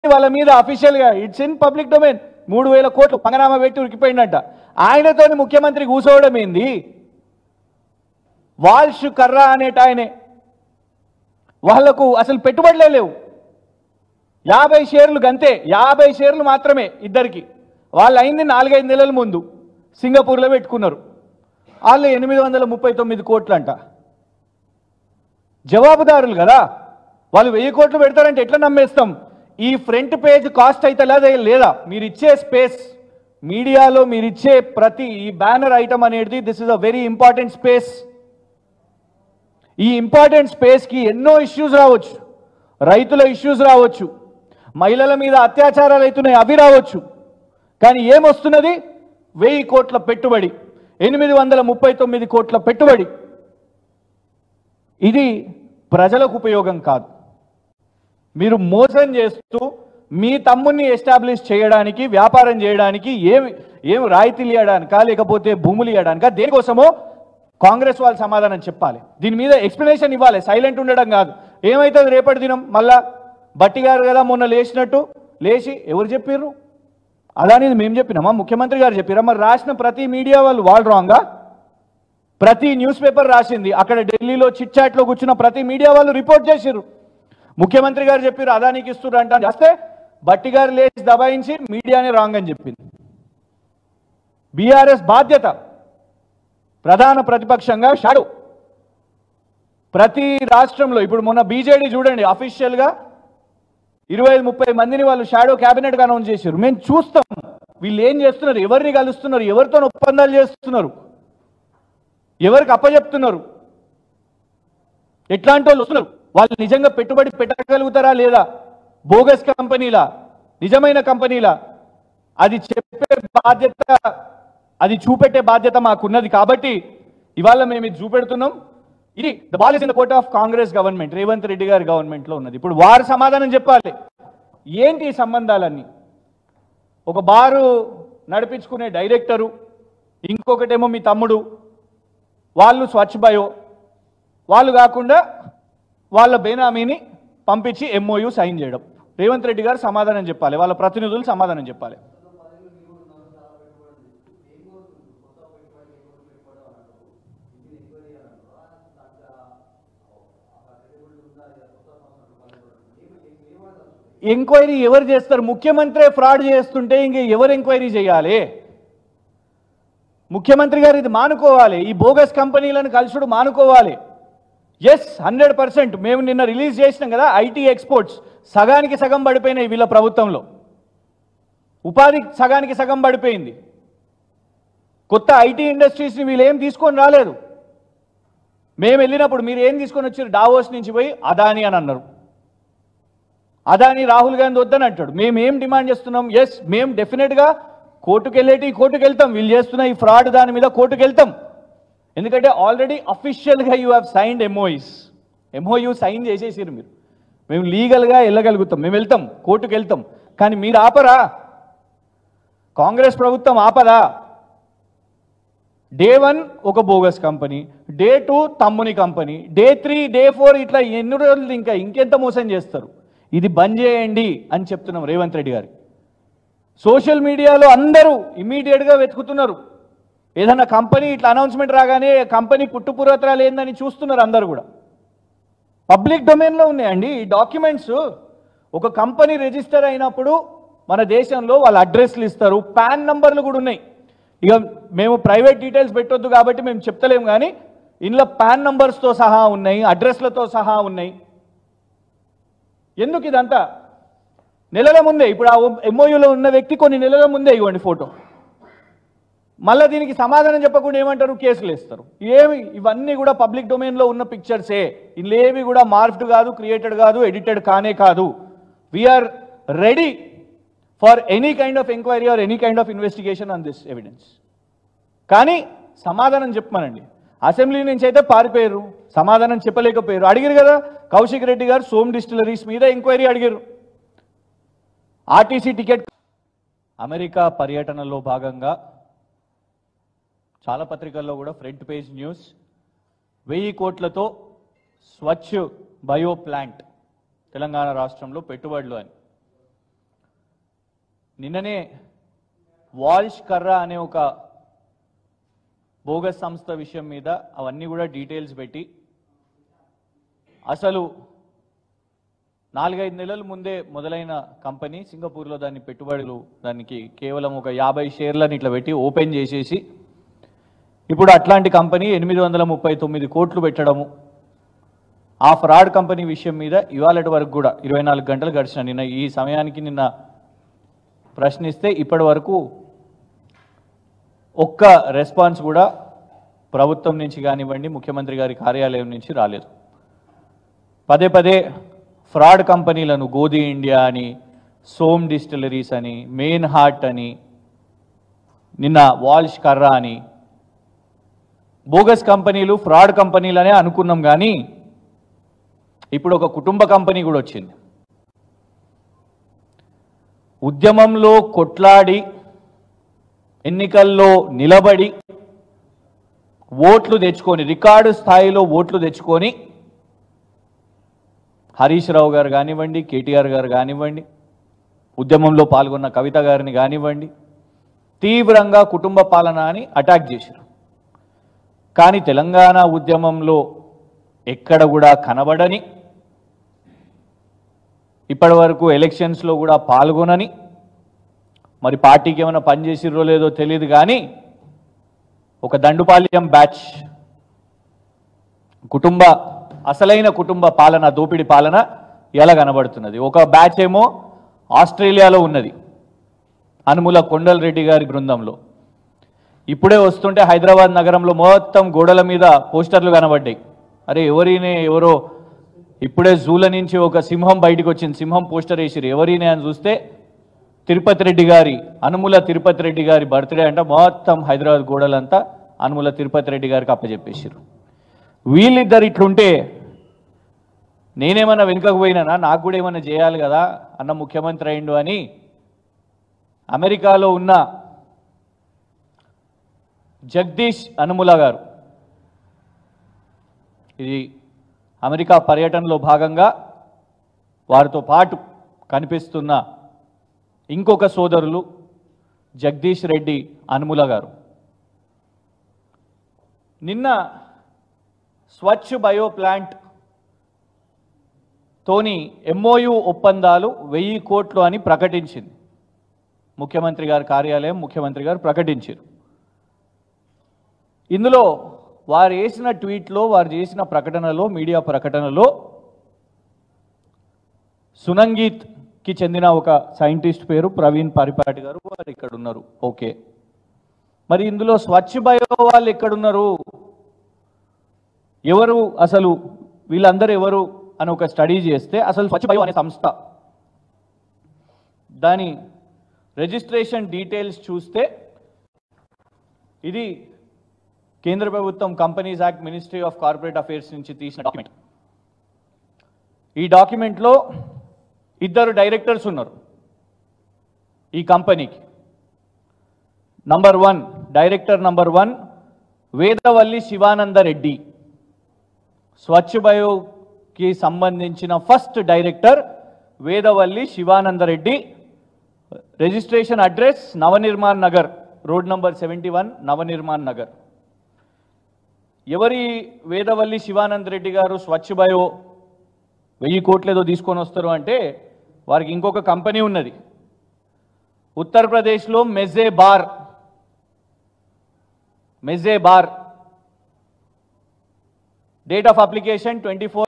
వాళ్ళ మీద అఫీషియల్ గా ఇట్స్ ఇన్ పబ్లిక్ డొమైన్ మూడు వేల కోట్లు పంగనామా పెట్టి ఉరికిపోయిందంట ఆయనతోని ముఖ్యమంత్రి కూర్చోవడం ఏంది వాల్ష్ కర్రా అనేట ఆయనే వాళ్లకు అసలు పెట్టుబడులే లేవు యాభై షేర్లు గంతే యాభై షేర్లు మాత్రమే ఇద్దరికి వాళ్ళు అయింది నాలుగైదు నెలల ముందు సింగపూర్లో పెట్టుకున్నారు వాళ్ళు ఎనిమిది వందల ముప్పై తొమ్మిది కోట్లు అంట జవాబుదారులు కదా వాళ్ళు వెయ్యి కోట్లు పెడతారంటే ఎట్లా నమ్మేస్తాం ఈ ఫ్రంట్ పేజ్ కాస్ట్ అయితే లేదా లేదా మీరు ఇచ్చే స్పేస్ మీడియాలో మీరు ఇచ్చే ప్రతి ఈ బ్యానర్ ఐటమ్ అనేది this is a very important space ఈ ఇంపార్టెంట్ స్పేస్కి ఎన్నో ఇష్యూస్ రావచ్చు రైతుల ఇష్యూస్ రావచ్చు మహిళల మీద అత్యాచారాలు అవుతున్నాయి అవి రావచ్చు కానీ ఏమొస్తున్నది వెయ్యి కోట్ల పెట్టుబడి ఎనిమిది వందల ముప్పై తొమ్మిది కోట్ల పెట్టుబడి ఇది ప్రజలకు ఉపయోగం కాదు మీరు మోసం చేస్తూ మీ తమ్ముని ఎస్టాబ్లిష్ చేయడానికి వ్యాపారం చేయడానికి ఏమి ఏం రాయితీలు ఇవ్వడానికా లేకపోతే భూములు ఇవ్వడానికా దేనికోసమో కాంగ్రెస్ వాళ్ళు సమాధానం చెప్పాలి దీని మీద ఎక్స్ప్లెనేషన్ ఇవ్వాలి సైలెంట్ ఉండడం కాదు ఏమవుతుంది రేపటి దినం మళ్ళా బట్టి గారు కదా మొన్న లేచినట్టు లేచి ఎవరు చెప్పారు అలానేది మేము చెప్పినామా ముఖ్యమంత్రి గారు చెప్పారా మరి రాసిన ప్రతి మీడియా వాళ్ళు వాళ్ళు రాంగా ప్రతి న్యూస్ పేపర్ రాసింది అక్కడ ఢిల్లీలో చిట్ చాట్లో కూర్చున్న ప్రతి మీడియా వాళ్ళు రిపోర్ట్ చేసిర్రు ముఖ్యమంత్రి గారు చెప్పారు అదానికి ఇస్తున్నారు అంట చేస్తే బట్టి గారు లేచి దబాయించి మీడియానే రాంగ్ అని చెప్పింది బీఆర్ఎస్ బాధ్యత ప్రధాన ప్రతిపక్షంగా షాడు ప్రతి రాష్ట్రంలో ఇప్పుడు మొన్న బీజేడీ చూడండి అఫీషియల్గా ఇరవై ఐదు ముప్పై మందిని వాళ్ళు షాడో క్యాబినెట్గా అనౌన్స్ చేశారు మేము చూస్తాం వీళ్ళు ఏం చేస్తున్నారు ఎవరిని కలుస్తున్నారు ఎవరితో ఒప్పందాలు చేస్తున్నారు ఎవరికి అప్పచెప్తున్నారు ఎట్లాంటి వాళ్ళు వస్తున్నారు వాళ్ళు నిజంగా పెట్టుబడి పెట్టగలుగుతారా లేదా బోగస్ కంపెనీలా నిజమైన కంపెనీలా అది చెప్పే బాధ్యత అది చూపెట్టే బాధ్యత మాకున్నది కాబట్టి ఇవాళ మేము ఇది చూపెడుతున్నాం ఇది the ball is in the court of Congress government Revanth Reddy గారి గవర్నమెంట్ లో ఉన్నది ఇప్పుడు వారు సమాధానం చెప్పాలి ఏంటి ఈ సంబంధాలన్నీ ఒక బారు నడిపించుకునే డైరెక్టరు ఇంకొకటేమో మీ తమ్ముడు వాళ్ళు స్వచ్ఛ బయో వాళ్ళు కాకుండా వాళ్ళ బేనామీని పంపించి ఎంఓయు సైన్ చేయడం రేవంత్ రెడ్డి గారు సమాధానం చెప్పాలి వాళ్ళ ప్రతినిధులు సమాధానం చెప్పాలి ఎంక్వైరీ ఎవరు చేస్తారు ముఖ్యమంత్రి ఫ్రాడ్ చేస్తుంటే ఇంక ఎవరు ఎంక్వైరీ చేయాలి ముఖ్యమంత్రి గారు ఇది మానుకోవాలి ఈ బోగస్ కంపెనీలను కలుసుడు మానుకోవాలి ఎస్ హండ్రెడ్ పర్సెంట్ మేము నిన్న రిలీజ్ చేసినాం కదా ఐటీ ఎక్స్పోర్ట్స్ సగానికి సగం పడిపోయినాయి వీళ్ళ ప్రభుత్వంలో ఉపాధి సగానికి సగం పడిపోయింది కొత్త ఐటీ ఇండస్ట్రీస్ని వీళ్ళు ఏం తీసుకొని రాలేదు మేము వెళ్ళినప్పుడు మీరు ఏం తీసుకొని వచ్చారు డావోస్ నుంచి పోయి అదాని అని అన్నారు అదాని రాహుల్ గాంధీ వద్దని అంటాడు మేము ఏం డిమాండ్ చేస్తున్నాం ఎస్ మేము డెఫినెట్గా కోర్టుకు వెళ్ళేటి కోర్టుకు వెళ్తాం వీళ్ళు చేస్తున్న ఈ ఫ్రాడ్ దాని మీద కోర్టుకు వెళ్తాం ఎందుకంటే ఆల్రెడీ అఫీషియల్గా you have signed MOUs MOU sign చేసేసారు మీరు మేము లీగల్గా వెళ్ళగలుగుతాం మేము వెళ్తాం కోర్టుకు వెళ్తాం కానీ మీరు ఆపరా కాంగ్రెస్ ప్రభుత్వం ఆపదా డే వన్ ఒక బోగస్ కంపెనీ డే టూ తమ్ముని company day three day four ఇట్లా ఎన్ని రోజులు ఇంకా ఇంకెంత మోసం చేస్తారు ఇది బంద్ చేయండి అని చెప్తున్నాం రేవంత్ రెడ్డి గారికి సోషల్ మీడియాలో అందరూ ఇమీడియట్గా వెతుకుతున్నారు ఏదైనా కంపెనీ ఇట్లా అనౌన్స్మెంట్ రాగానే కంపెనీ పుట్టుపురోత్తరాలు ఏందని చూస్తున్నారు అందరు కూడా పబ్లిక్ డొమైన్లో ఉన్నాయండి ఈ డాక్యుమెంట్స్ ఒక కంపెనీ రిజిస్టర్ అయినప్పుడు మన దేశంలో వాళ్ళ అడ్రస్లు ఇస్తారు పాన్ నంబర్లు కూడా ఉన్నాయి ఇక మేము ప్రైవేట్ డీటెయిల్స్ పెట్టొద్దు కాబట్టి మేము చెప్తలేము కానీ ఇందులో పాన్ నంబర్స్తో సహా ఉన్నాయి అడ్రస్లతో సహా ఉన్నాయి ఎందుకు ఇదంతా నెలల ముందే ఇప్పుడు ఆ ఎంఓయూలో ఉన్న వ్యక్తి కొన్ని నెలల ముందే ఇవ్వండి ఫోటో మళ్ళీ దీనికి సమాధానం చెప్పకుండా ఏమంటారు కేసులు వేస్తారు ఏమి ఇవన్నీ కూడా పబ్లిక్ డొమైన్లో ఉన్న పిక్చర్సే ఇల్లేవి కూడా మార్ఫ్డ్ కాదు క్రియేటెడ్ కాదు ఎడిటెడ్ కానే కాదు we're ready for any kind of enquiry or any kind of investigation on this evidence కానీ సమాధానం చెప్పమనండి అసెంబ్లీ నుంచి అయితే పారిపోయారు సమాధానం చెప్పలేకపోయారు అడిగారు కదా కౌశిక్ రెడ్డి గారు సోమ్ డిస్టిలరీస్ మీద ఎంక్వైరీ అడిగారు ఆర్టీసీ టికెట్ అమెరికా పర్యటనలో భాగంగా చాలా పత్రికల్లో కూడా ఫ్రంట్ పేజ్ న్యూస్ వెయ్యి కోట్లతో స్వచ్ఛ్ బయో ప్లాంట్ తెలంగాణ రాష్ట్రంలో పెట్టుబడులు అని నిన్ననే వాల్ష్ కర్రా అనే ఒక బోగస్ సంస్థ విషయం మీద అవన్నీ కూడా డీటెయిల్స్ పెట్టి అసలు నాలుగైదు నెలల ముందే మొదలైన కంపెనీ సింగపూర్లో దాన్ని పెట్టుబడులు దానికి కేవలం ఒక యాభై షేర్లను ఇట్లా పెట్టి ఓపెన్ చేసేసి ఇప్పుడు అట్లాంటి కంపెనీ ఎనిమిది వందల ముప్పై తొమ్మిది కోట్లు పెట్టడము ఆ ఫ్రాడ్ కంపెనీ విషయం మీద ఇవాళటి వరకు కూడా ఇరవై నాలుగు గంటలు గడిచిన నిన్న ఈ సమయానికి నిన్న ప్రశ్నిస్తే ఇప్పటి వరకు ఒక్క రెస్పాన్స్ కూడా ప్రభుత్వం నుంచి కానివ్వండి ముఖ్యమంత్రి గారి కార్యాలయం నుంచి రాలేదు పదే పదే ఫ్రాడ్ కంపెనీలను గోధి ఇండియా అని సోమ్ డిస్టిలరీస్ అని మెయిన్ హార్ట్ అని నిన్న వాల్ష్ కర్రా అని బోగస్ కంపెనీలు ఫ్రాడ్ కంపెనీలనే అనుకున్నాం కానీ ఇప్పుడు ఒక కుటుంబ కంపెనీ కూడా వచ్చింది ఉద్యమంలో కొట్లాడి ఎన్నికల్లో నిలబడి ఓట్లు తెచ్చుకొని రికార్డు స్థాయిలో ఓట్లు తెచ్చుకొని హరీష్ రావు గారు కానివ్వండి కేటీఆర్ గారు కానివ్వండి ఉద్యమంలో పాల్గొన్న కవిత గారిని కానివ్వండి తీవ్రంగా కుటుంబ పాలన అని అటాక్ చేశారు కానీ తెలంగాణ ఉద్యమంలో ఎక్కడ కూడా కనబడని ఇప్పటి వరకు ఎలక్షన్స్లో కూడా పాల్గొనని మరి పార్టీకి ఏమైనా పనిచేసిర్రో లేదో తెలియదు కానీ ఒక దండుపాల్యం బ్యాచ్ కుటుంబ అసలైన కుటుంబ పాలన దోపిడి పాలన ఎలా కనబడుతున్నది ఒక బ్యాచ్ ఏమో ఆస్ట్రేలియాలో ఉన్నది అనుముల కొండలరెడ్డి గారి బృందంలో ఇప్పుడే వస్తుంటే హైదరాబాద్ నగరంలో మొత్తం గోడల మీద పోస్టర్లు కనబడ్డాయి అరే ఎవరినే ఎవరో ఇప్పుడే జూల నుంచి ఒక సింహం బయటకు వచ్చింది సింహం పోస్టర్ వేసిరు ఎవరినే అని చూస్తే తిరుపతి రెడ్డి గారి అనుముల తిరుపతి రెడ్డి గారి బర్త్డే అంట మొత్తం హైదరాబాద్ గోడలంతా అనుముల తిరుపతి రెడ్డి గారికి అప్పచెప్పేసారు వీళ్ళిద్దరు ఇట్లుంటే నేనేమన్నా వెనుకకు పోయినానా నాకు కూడా ఏమన్నా చేయాలి కదా అన్న ముఖ్యమంత్రి అయిండు అని అమెరికాలో ఉన్న జగదీష్ అనుముల గారు ఇది అమెరికా పర్యటనలో భాగంగా వారితో పాటు కనిపిస్తున్న ఇంకొక సోదరులు జగదీష్ రెడ్డి అనుముల గారు నిన్న స్వచ్ఛ బయో ప్లాంట్ తోని ఎంఓయు ఒప్పందాలు వెయ్యి కోట్లు అని ప్రకటించింది ముఖ్యమంత్రి గారి కార్యాలయం ముఖ్యమంత్రి గారు ప్రకటించారు ఇందులో వారు వేసిన ట్వీట్లో వారు చేసిన ప్రకటనలో మీడియా ప్రకటనలో సునంగీత్కి చెందిన ఒక సైంటిస్ట్ పేరు ప్రవీణ్ పరిపాటి గారు వారు ఇక్కడ ఉన్నారు ఓకే మరి ఇందులో స్వచ్ఛ బయో వాళ్ళు ఎక్కడున్నారు ఎవరు అసలు వీళ్ళందరూ ఎవరు అని ఒక స్టడీ చేస్తే అసలు స్వచ్ఛ బయో అనే సంస్థ దాని రిజిస్ట్రేషన్ డీటెయిల్స్ చూస్తే ఇది కేంద్ర ప్రభుత్వం companies act ministry of corporate affairs నుంచి తీసిన డాక్యుమెంట్ ఈ డాక్యుమెంట్లో ఇద్దరు డైరెక్టర్స్ ఉన్నారు ఈ కంపెనీకి number one director number one Vedavalli Shivananda Reddy Swachh బయోకి సంబంధించిన first director Vedavalli Shivananda Reddy registration address Navanirman Nagar road number seventy one Navanirman Nagar ఎవరి వేదవల్లి శివానంద్ రెడ్డి గారు స్వచ్ఛ బయో వెయ్యి కోట్లు ఏదో తీసుకొని వస్తారు అంటే వారికి ఇంకొక కంపెనీ ఉన్నది ఉత్తరప్రదేశ్లో మెజే బార్ మెజే బార్ డేట్ ఆఫ్ అప్లికేషన్ ట్వంటీ